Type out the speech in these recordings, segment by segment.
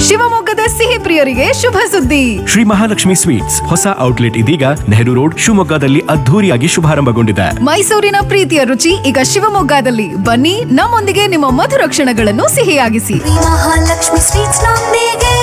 ಶಿವಮೊಗ್ಗದ ಸಿಹಿ ಪ್ರಿಯರಿಗೆ ಶುಭ ಸುದ್ದಿ ಶ್ರೀ ಮಹಾಲಕ್ಷ್ಮಿ ಸ್ವೀಟ್ಸ್ ಹೊಸ ಔಟ್ಲೆಟ್ ಇದೀಗ ನೆಹರು ರೋಡ್ ಶಿವಮೊಗ್ಗದಲ್ಲಿ ಅದ್ಧೂರಿಯಾಗಿ ಶುಭಾರಂಭಗೊಂಡಿದೆ ಮೈಸೂರಿನ ಪ್ರೀತಿಯ ರುಚಿ ಈಗ ಶಿವಮೊಗ್ಗದಲ್ಲಿ ಬನ್ನಿ ನಮ್ಮೊಂದಿಗೆ ನಿಮ್ಮ ಮಧುರ ಕ್ಷಣಗಳನ್ನು ಸಿಹಿಯಾಗಿಸಿ ಮಹಾಲಕ್ಷ್ಮಿ ಸ್ವೀಟ್ಸ್ ನೊಂದಿಗೆ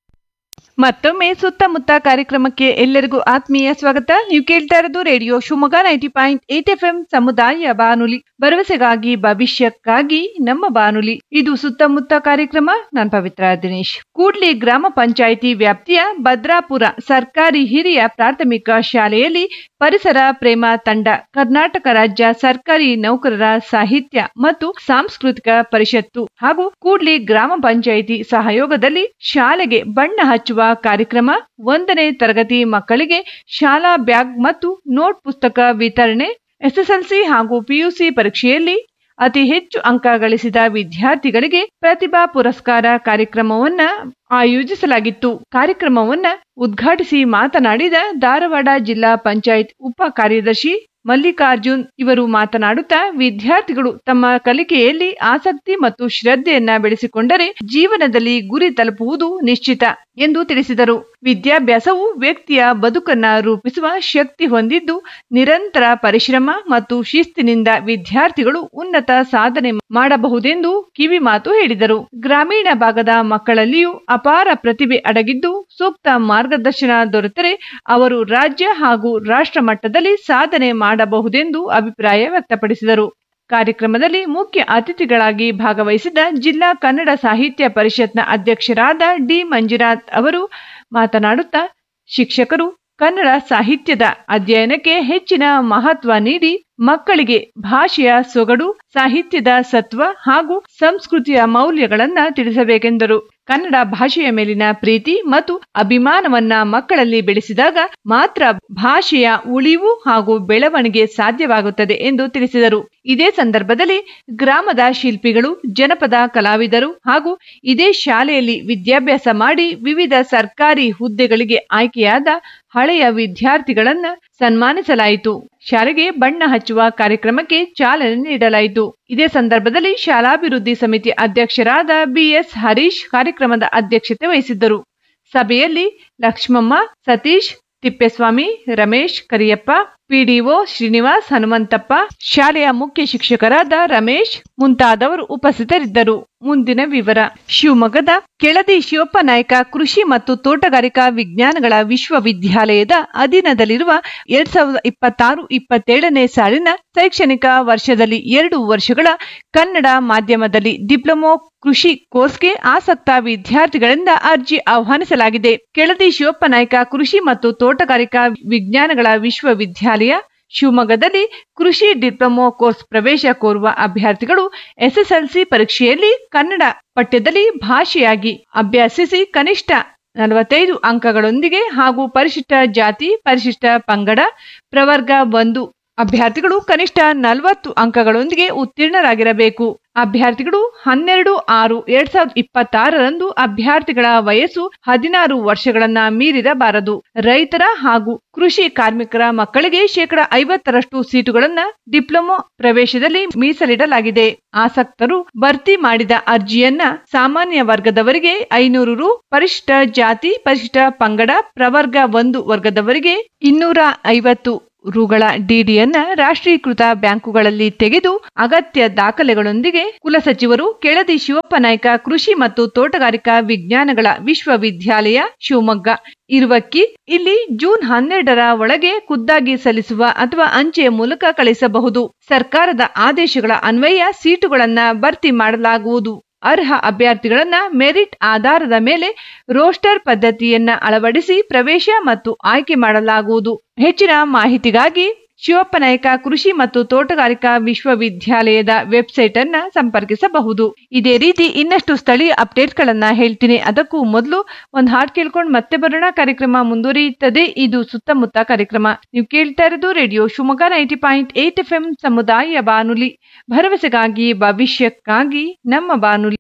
ಮತ್ತೊಮ್ಮೆ ಸುತ್ತಮುತ್ತ ಕಾರ್ಯಕ್ರಮಕ್ಕೆ ಎಲ್ಲರಿಗೂ ಆತ್ಮೀಯ ಸ್ವಾಗತ ನೀವು ಕೇಳ್ತಾ ಇರೋದು radio Shivamogga ninety point eight F M ಸಮುದಾಯ ಬಾನುಲಿ ಭರವಸೆಗಾಗಿ ಭವಿಷ್ಯಕ್ಕಾಗಿ ನಮ್ಮ ಬಾನುಲಿ ಇದು ಸುತ್ತಮುತ್ತ ಕಾರ್ಯಕ್ರಮ ನಾನ್ ಪವಿತ್ರ ದಿನೇಶ್ ಕೂಡ್ಲಿ ಗ್ರಾಮ ಪಂಚಾಯಿತಿ ವ್ಯಾಪ್ತಿಯ ಭದ್ರಾಪುರ ಸರ್ಕಾರಿ ಹಿರಿಯ ಪ್ರಾಥಮಿಕ ಶಾಲೆಯಲ್ಲಿ ಪರಿಸರ ಪ್ರೇಮ ತಂಡ ಕರ್ನಾಟಕ ರಾಜ್ಯ ಸರ್ಕಾರಿ ನೌಕರರ ಸಾಹಿತ್ಯ ಮತ್ತು ಸಾಂಸ್ಕೃತಿಕ ಪರಿಷತ್ತು ಹಾಗೂ ಕೂಡ್ಲಿ ಗ್ರಾಮ ಪಂಚಾಯಿತಿ ಸಹಯೋಗದಲ್ಲಿ ಶಾಲೆಗೆ ಬಣ್ಣ ಹಚ್ಚುವ ಕಾರ್ಯಕ್ರಮ ಒಂದನೇ ತರಗತಿ ಮಕ್ಕಳಿಗೆ ಶಾಲಾ ಬ್ಯಾಗ್ ಮತ್ತು ನೋಟ್ ಪುಸ್ತಕ ವಿತರಣೆ ಎಸ್ಎಸ್ಎಲ್ಸಿ ಹಾಗೂ ಪಿಯುಸಿ ಪರೀಕ್ಷೆಯಲ್ಲಿ ಅತಿ ಹೆಚ್ಚು ಅಂಕ ಗಳಿಸಿದ ವಿದ್ಯಾರ್ಥಿಗಳಿಗೆ ಪ್ರತಿಭಾ ಪುರಸ್ಕಾರ ಕಾರ್ಯಕ್ರಮವನ್ನ ಆಯೋಜಿಸಲಾಗಿತ್ತು ಕಾರ್ಯಕ್ರಮವನ್ನ ಉದ್ಘಾಟಿಸಿ ಮಾತನಾಡಿದ ಧಾರವಾಡ ಜಿಲ್ಲಾ ಪಂಚಾಯತ್ ಉಪ ಕಾರ್ಯದರ್ಶಿ ಮಲ್ಲಿಕಾರ್ಜುನ್ ಇವರು ಮಾತನಾಡುತ್ತಾ ವಿದ್ಯಾರ್ಥಿಗಳು ತಮ್ಮ ಕಲಿಕೆಯಲ್ಲಿ ಆಸಕ್ತಿ ಮತ್ತು ಶ್ರದ್ಧೆಯನ್ನ ಬೆಳೆಸಿಕೊಂಡರೆ ಜೀವನದಲ್ಲಿ ಗುರಿ ತಲುಪುವುದು ನಿಶ್ಚಿತ ಎಂದು ತಿಳಿಸಿದರು ವಿದ್ಯಾಭ್ಯಾಸವು ವ್ಯಕ್ತಿಯ ಬದುಕನ್ನ ರೂಪಿಸುವ ಶಕ್ತಿ ಹೊಂದಿದ್ದು ನಿರಂತರ ಪರಿಶ್ರಮ ಮತ್ತು ಶಿಸ್ತಿನಿಂದ ವಿದ್ಯಾರ್ಥಿಗಳು ಉನ್ನತ ಸಾಧನೆ ಮಾಡಬಹುದೆಂದು ಕಿವಿ ಮಾತು ಹೇಳಿದರು ಗ್ರಾಮೀಣ ಭಾಗದ ಮಕ್ಕಳಲ್ಲಿಯೂ ಅಪಾರ ಪ್ರತಿಭೆ ಅಡಗಿದ್ದು ಸೂಕ್ತ ಮಾರ್ಗದರ್ಶನ ದೊರೆತರೆ ಅವರು ರಾಜ್ಯ ಹಾಗೂ ರಾಷ್ಟ್ರ ಮಟ್ಟದಲ್ಲಿ ಸಾಧನೆ ಮಾಡಬಹುದೆಂದು ಅಭಿಪ್ರಾಯ ವ್ಯಕ್ತಪಡಿಸಿದರು ಕಾರ್ಯಕ್ರಮದಲ್ಲಿ ಮುಖ್ಯ ಅತಿಥಿಗಳಾಗಿ ಭಾಗವಹಿಸಿದ ಜಿಲ್ಲಾ ಕನ್ನಡ ಸಾಹಿತ್ಯ ಪರಿಷತ್ನ ಅಧ್ಯಕ್ಷರಾದ ಡಿ ಮಂಜುನಾಥ್ ಅವರು ಮಾತನಾಡುತ್ತಾ ಶಿಕ್ಷಕರು ಕನ್ನಡ ಸಾಹಿತ್ಯದ ಅಧ್ಯಯನಕ್ಕೆ ಹೆಚ್ಚಿನ ಮಹತ್ವ ನೀಡಿ ಮಕ್ಕಳಿಗೆ ಭಾಷೆಯ ಸೊಗಡು ಸಾಹಿತ್ಯದ ಸತ್ವ ಹಾಗೂ ಸಂಸ್ಕೃತಿಯ ಮೌಲ್ಯಗಳನ್ನ ತಿಳಿಸಬೇಕೆಂದರು ಕನ್ನಡ ಭಾಷೆಯ ಮೇಲಿನ ಪ್ರೀತಿ ಮತ್ತು ಅಭಿಮಾನವನ್ನ ಮಕ್ಕಳಲ್ಲಿ ಬೆಳೆಸಿದಾಗ ಮಾತ್ರ ಭಾಷೆಯ ಉಳಿವು ಹಾಗೂ ಬೆಳವಣಿಗೆ ಸಾಧ್ಯವಾಗುತ್ತದೆ ಎಂದು ತಿಳಿಸಿದರು ಇದೇ ಸಂದರ್ಭದಲ್ಲಿ ಗ್ರಾಮದ ಶಿಲ್ಪಿಗಳು ಜನಪದ ಕಲಾವಿದರು ಹಾಗೂ ಇದೇ ಶಾಲೆಯಲ್ಲಿ ವಿದ್ಯಾಭ್ಯಾಸ ಮಾಡಿ ವಿವಿಧ ಸರ್ಕಾರಿ ಹುದ್ದೆಗಳಿಗೆ ಆಯ್ಕೆಯಾದ ಹಳೆಯ ವಿದ್ಯಾರ್ಥಿಗಳನ್ನ ಸನ್ಮಾನಿಸಲಾಯಿತು ಶಾಲೆಗೆ ಬಣ್ಣ ಹಚ್ಚುವ ಕಾರ್ಯಕ್ರಮಕ್ಕೆ ಚಾಲನೆ ನೀಡಲಾಯಿತು ಇದೇ ಸಂದರ್ಭದಲ್ಲಿ ಶಾಲಾಭಿವೃದ್ಧಿ ಸಮಿತಿ ಅಧ್ಯಕ್ಷರಾದ ಬಿಎಸ್ ಹರೀಶ್ ಕಾರ್ಯಕ್ರಮದ ಅಧ್ಯಕ್ಷತೆ ವಹಿಸಿದ್ದರು ಸಭೆಯಲ್ಲಿ ಲಕ್ಷ್ಮಮ್ಮ ಸತೀಶ್ ತಿಪ್ಪೇಸ್ವಾಮಿ ರಮೇಶ್ ಕರಿಯಪ್ಪ ಪಿಡಿಒ ಶ್ರೀನಿವಾಸ್ ಹನುಮಂತಪ್ಪ ಶಾಲೆಯ ಮುಖ್ಯ ಶಿಕ್ಷಕರಾದ ರಮೇಶ್ ಮುಂತಾದವರು ಉಪಸ್ಥಿತರಿದ್ದರು ಮುಂದಿನ ವಿವರ ಶಿವಮೊಗ್ಗದ ಕೆಳದಿ ಶಿವಪ್ಪ ನಾಯಕ ಕೃಷಿ ಮತ್ತು ತೋಟಗಾರಿಕಾ ವಿಜ್ಞಾನಗಳ ವಿಶ್ವವಿದ್ಯಾಲಯದ ಅಧೀನದಲ್ಲಿರುವ ಎರಡ್ ಸಾವಿರದ ಇಪ್ಪತ್ತಾರು ಇಪ್ಪತ್ತೇಳನೇ ಸಾಲಿನ ಶೈಕ್ಷಣಿಕ ವರ್ಷದಲ್ಲಿ ಎರಡು ವರ್ಷಗಳ ಕನ್ನಡ ಮಾಧ್ಯಮದಲ್ಲಿ ಡಿಪ್ಲೊಮೊ ಕೃಷಿ ಕೋರ್ಸ್ಗೆ ಆಸಕ್ತ ವಿದ್ಯಾರ್ಥಿಗಳಿಂದ ಅರ್ಜಿ ಆಹ್ವಾನಿಸಲಾಗಿದೆ ಕೆಳದಿ ಶಿವಪ್ಪ ನಾಯಕ ಕೃಷಿ ಮತ್ತು ತೋಟಗಾರಿಕಾ ವಿಜ್ಞಾನಗಳ ವಿಶ್ವವಿದ್ಯಾಲಯ ಶಿವಮೊಗ್ಗದಲ್ಲಿ ಕೃಷಿ ಡಿಪ್ಲೊಮೊ ಕೋರ್ಸ್ ಪ್ರವೇಶ ಕೋರುವ ಅಭ್ಯರ್ಥಿಗಳು ಎಸ್ಎಸ್ಎಲ್ಸಿ ಪರೀಕ್ಷೆಯಲ್ಲಿ ಕನ್ನಡ ಪಠ್ಯದಲ್ಲಿ ಭಾಷೆಯಾಗಿ ಅಭ್ಯಸಿಸಿ ಕನಿಷ್ಠ ನಲವತ್ತೈದು ಅಂಕಗಳೊಂದಿಗೆ ಹಾಗೂ ಪರಿಶಿಷ್ಟ ಜಾತಿ ಪರಿಶಿಷ್ಟ ಪಂಗಡ ಪ್ರವರ್ಗ ಒಂದು ಅಭ್ಯರ್ಥಿಗಳು ಕನಿಷ್ಠ ನಲವತ್ತು ಅಂಕಗಳೊಂದಿಗೆ ಉತ್ತೀರ್ಣರಾಗಿರಬೇಕು ಅಭ್ಯರ್ಥಿಗಳು ಹನ್ನೆರಡು ಆರು ಎರಡ್ ಸಾವಿರದ ಇಪ್ಪತ್ತಾರರಂದು ಅಭ್ಯರ್ಥಿಗಳ ವಯಸ್ಸು ಹದಿನಾರು ವರ್ಷಗಳನ್ನ ಮೀರಿರಬಾರದು ರೈತರ ಹಾಗೂ ಕೃಷಿ ಕಾರ್ಮಿಕರ ಮಕ್ಕಳಿಗೆ ಶೇಕಡ ಐವತ್ತರಷ್ಟು ಸೀಟುಗಳನ್ನ ಡಿಪ್ಲೊಮೊ ಪ್ರವೇಶದಲ್ಲಿ ಮೀಸಲಿಡಲಾಗಿದೆ ಆಸಕ್ತರು ಭರ್ತಿ ಮಾಡಿದ ಅರ್ಜಿಯನ್ನ ಸಾಮಾನ್ಯ ವರ್ಗದವರಿಗೆ ಐನೂರು ರು ಪರಿಶಿಷ್ಟ ಜಾತಿ ಪರಿಶಿಷ್ಟ ಪಂಗಡ ಪ್ರವರ್ಗ ಒಂದು ವರ್ಗದವರಿಗೆ ಇನ್ನೂರ ಐವತ್ತು ರುಗಳ ಡಿಡಿಯನ್ನ ರಾಷ್ಟ್ರೀಕೃತ ಬ್ಯಾಂಕುಗಳಲ್ಲಿ ತೆಗೆದು ಅಗತ್ಯ ದಾಖಲೆಗಳೊಂದಿಗೆ ಕುಲಸಚಿವರು ಕೆಳದಿ ಶಿವಪ್ಪ ನಾಯ್ಕ ಕೃಷಿ ಮತ್ತು ತೋಟಗಾರಿಕಾ ವಿಜ್ಞಾನಗಳ ವಿಶ್ವವಿದ್ಯಾಲಯ ಶಿವಮೊಗ್ಗ ಇರುವಕ್ಕಿ ಇಲ್ಲಿ ಜೂನ್ ಹನ್ನೆರಡರ ಒಳಗೆ ಖುದ್ದಾಗಿ ಸಲ್ಲಿಸುವ ಅಥವಾ ಅಂಚೆಯ ಮೂಲಕ ಕಳಿಸಬಹುದು ಸರ್ಕಾರದ ಆದೇಶಗಳ ಅನ್ವಯ ಸೀಟುಗಳನ್ನ ಭರ್ತಿ ಮಾಡಲಾಗುವುದು ಅರ್ಹ ಅಭ್ಯರ್ಥಿಗಳನ್ನ ಮೆರಿಟ್ ಆಧಾರದ ಮೇಲೆ ರೋಸ್ಟರ್ ಪದ್ಧತಿಯನ್ನ ಅಳವಡಿಸಿ ಪ್ರವೇಶ ಮತ್ತು ಆಯ್ಕೆ ಮಾಡಲಾಗುವುದು ಹೆಚ್ಚಿನ ಮಾಹಿತಿಗಾಗಿ ಶಿವಪ್ಪ ನಾಯಕ ಕೃಷಿ ಮತ್ತು ತೋಟಗಾರಿಕಾ ವಿಶ್ವವಿದ್ಯಾಲಯದ ವೆಬ್ಸೈಟ್ ಅನ್ನ ಸಂಪರ್ಕಿಸಬಹುದು ಇದೇ ರೀತಿ ಇನ್ನಷ್ಟು ಸ್ಥಳೀಯ ಅಪ್ಡೇಟ್ಗಳನ್ನ ಹೇಳ್ತೀನಿ ಅದಕ್ಕೂ ಮೊದಲು ಒಂದು ಹಾಡ್ ಕೇಳ್ಕೊಂಡು ಮತ್ತೆ ಬರೋಣ ಕಾರ್ಯಕ್ರಮ ಮುಂದುವರಿಯುತ್ತದೆ ಇದು ಸುತ್ತಮುತ್ತ ಕಾರ್ಯಕ್ರಮ ನೀವು ಕೇಳ್ತಾ ಇರೋದು radio Shivamogga ninety point eight F M ಸಮುದಾಯ ಬಾನುಲಿ ಭರವಸೆಗಾಗಿ ಭವಿಷ್ಯಕ್ಕಾಗಿ ನಮ್ಮ ಬಾನುಲಿ